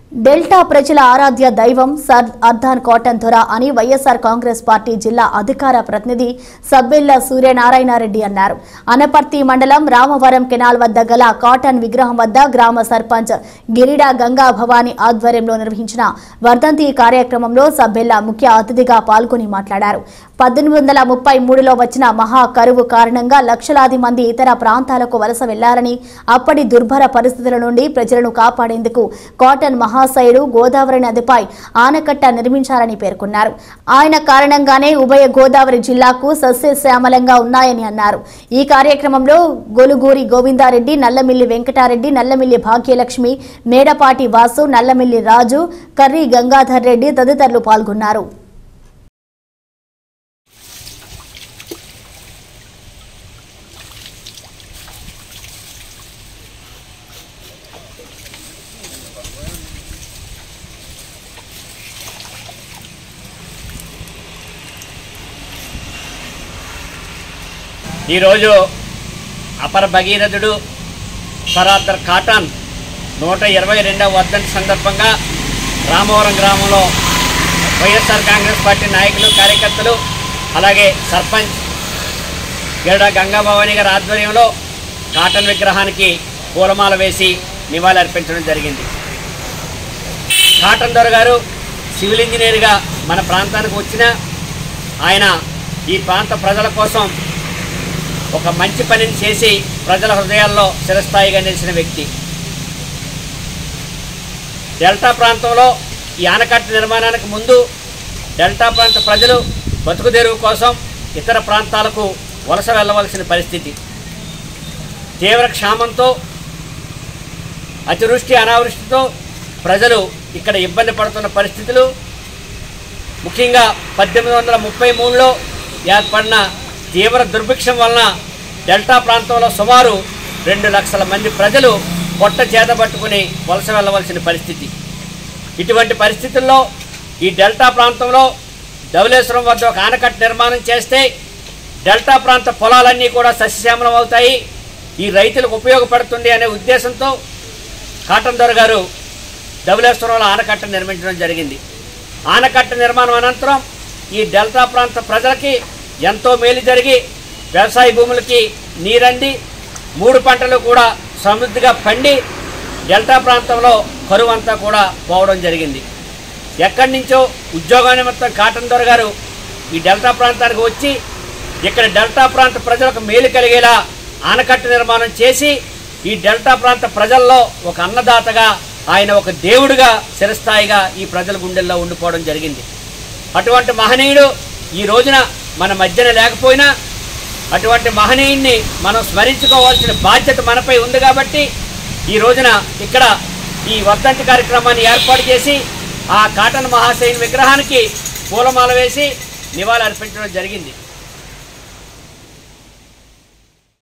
delta ప్రజల ఆరాధ్య దైవం sir అర్ధాన్ cotton ధొర అని వైఎస్ఆర్ కాంగ్రెస్ పార్టీ జిల్లా అధికార ప్రతినిధి సబ్బెల్ల సూర్యనారాయణరెడ్డి అన్నారు అనపర్తి మండలం రామవరం కెనాల్ వద్ద గల కాటన్ విగ్రహం వద్ద గ్రామ సర్పంచ్ గిరిడా గంగా భవాని ఆధ్వర్యంలో నిర్వహించిన వర్ధంతి కార్యక్రమంలో సబ్బెల్ల ముఖ్య అతిథిగా పాల్గొని మాట్లాడారు పద్దెనిమిది వందల ముప్పై మూడులో వచ్చిన మహా కరువు కారణంగా లక్షలాది మంది ఇతర ప్రాంతాలకు వలస వెళ్లారని అప్పటి దుర్భర పరిస్థితుల నుండి ప్రజలను కాపాడేందుకు కాటన్ మహాశయుడు గోదావరి నదిపై ఆనకట్ట నిర్మించారని పేర్కొన్నారు ఆయన కారణంగానే ఉభయ గోదావరి జిల్లాకు సస్యశ్యామలంగా ఉన్నాయని అన్నారు ఈ కార్యక్రమంలో గొలుగూరి గోవిందారెడ్డి నల్లమిల్లి వెంకటారెడ్డి నల్లమిల్లి భాగ్యలక్ష్మి మేడపాటి వాసు నల్లమిల్లి రాజు కర్రీ గంగాధర్ రెడ్డి తదితరులు పాల్గొన్నారు ఈరోజు అపర భగీరథుడు సరాదర్ కాటన్ నూట ఇరవై రెండవ వర్ధంతి సందర్భంగా రామవరం గ్రామంలో వైఎస్ఆర్ కాంగ్రెస్ పార్టీ నాయకులు కార్యకర్తలు అలాగే సర్పంచ్ గరుడ గంగాభవాని గారి ఆధ్వర్యంలో కాటన్ విగ్రహానికి పూలమాల వేసి నివాళి అర్పించడం జరిగింది కాటన్ దొర గారు సివిల్ ఇంజనీర్గా మన ప్రాంతానికి వచ్చిన ఆయన ఈ ప్రాంత ప్రజల కోసం ఒక మంచి పనిని చేసి ప్రజల హృదయాల్లో చిరస్థాయిగా నిలిచిన వ్యక్తి డెల్టా ప్రాంతంలో ఈ ఆనకట్ట నిర్మాణానికి ముందు డెల్టా ప్రాంత ప్రజలు బతుకుదెరువు కోసం ఇతర ప్రాంతాలకు వలస వెళ్ళవలసిన పరిస్థితి తీవ్ర క్షామంతో అతివృష్టి అనావృష్టితో ప్రజలు ఇక్కడ ఇబ్బంది పడుతున్న పరిస్థితులు ముఖ్యంగా పద్దెనిమిది వందల ముప్పై మూడులో ఏర్పడిన తీవ్ర దుర్భిక్షం వలన డెల్టా ప్రాంతంలో సుమారు రెండు లక్షల మంది ప్రజలు పొట్ట చేత పట్టుకుని వలస వెళ్ళవలసిన పరిస్థితి ఇటువంటి పరిస్థితుల్లో ఈ డెల్టా ప్రాంతంలో ధవలేశ్వరం వద్ద ఒక ఆనకట్ట నిర్మాణం చేస్తే డెల్టా ప్రాంత పొలాలన్నీ కూడా సస్యశ్యామలం అవుతాయి ఈ రైతులకు ఉపయోగపడుతుంది అనే ఉద్దేశంతో కాటన్ దొర గారు ధవలేశ్వరంలో ఆనకట్ట నిర్మించడం జరిగింది ఆనకట్ట నిర్మాణం అనంతరం ఈ డెల్టా ప్రాంత ప్రజలకి ఎంతో మేలు జరిగి వ్యవసాయ భూములకి నీరంది మూడు పంటలు కూడా సమృద్ధిగా పండి డెల్టా ప్రాంతంలో కరువు అంతా కూడా పోవడం జరిగింది ఎక్కడి నుంచో ఉద్యోగ నిమిత్తం కాటన్ దొర గారు ఈ డెల్టా ప్రాంతానికి వచ్చి ఇక్కడ డెల్టా ప్రాంత ప్రజలకు మేలు కలిగేలా ఆనకట్ట నిర్మాణం చేసి ఈ డెల్టా ప్రాంత ప్రజల్లో ఒక అన్నదాతగా ఆయన ఒక దేవుడిగా చిరస్థాయిగా ఈ ప్రజల గుండెల్లో ఉండిపోవడం జరిగింది అటువంటి మహనీయుడు ఈ రోజున మన మధ్యన లేకపోయినా అటువంటి మహనీయుణ్ణి మనం స్మరించుకోవాల్సిన బాధ్యత మనపై ఉంది కాబట్టి ఈ రోజున ఇక్కడ ఈ వర్ధంతి కార్యక్రమాన్ని ఏర్పాటు చేసి ఆ కాటన్ మహాశయుని విగ్రహానికి పూలమాల వేసి నివాళి అర్పించడం జరిగింది